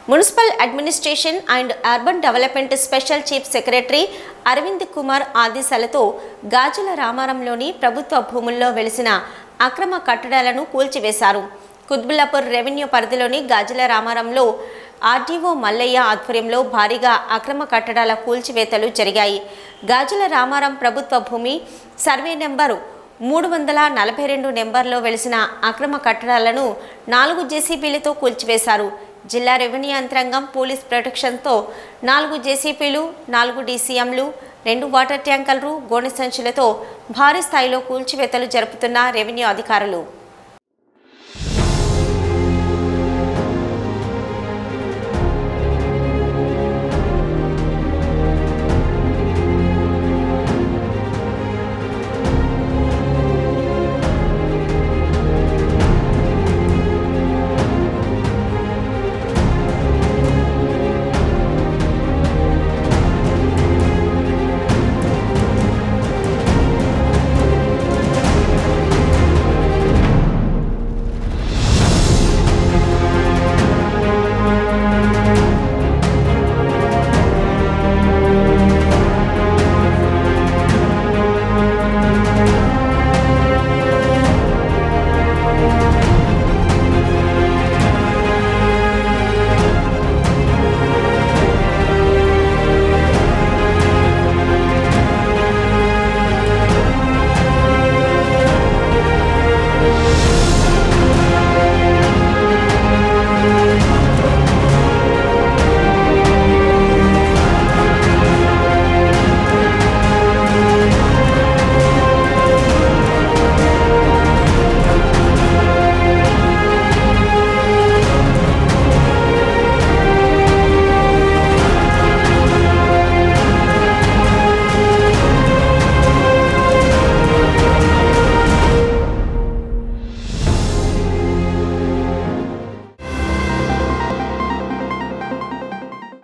municipal administration and urban development special chief secretary Aravind Kumar ఆదేశాలతో గాజుల రామారంలోని ప్రభుత్వ భూముల్లో వెలిసిన అక్రమ కట్టడాలను కూల్చివేశారు కుత్బుల్లాపూర్ రెవెన్యూ పరిధిలోని గాజుల రామారంలో ఆర్డీఓ మల్లయ్య ఆధ్వర్యంలో భారీగా అక్రమ కట్టడాల కూల్చివేతలు జరిగాయి గాజుల రామారం ప్రభుత్వ భూమి సర్వే నెంబరు మూడు వందల నలభై రెండు నెంబర్లో వెలిసిన అక్రమ కట్టడాలను నాలుగు జేసీబీలతో కూల్చివేశారు జిల్లా రెవెన్యూ యంత్రాంగం పోలీస్ ప్రొటెక్షన్తో నాలుగు జేసీపీలు నాలుగు డీసీఎంలు రెండు వాటర్ ట్యాంకర్లు గోనె సంచులతో భారీ స్థాయిలో కూల్చివేతలు జరుపుతున్న రెవెన్యూ అధికారులు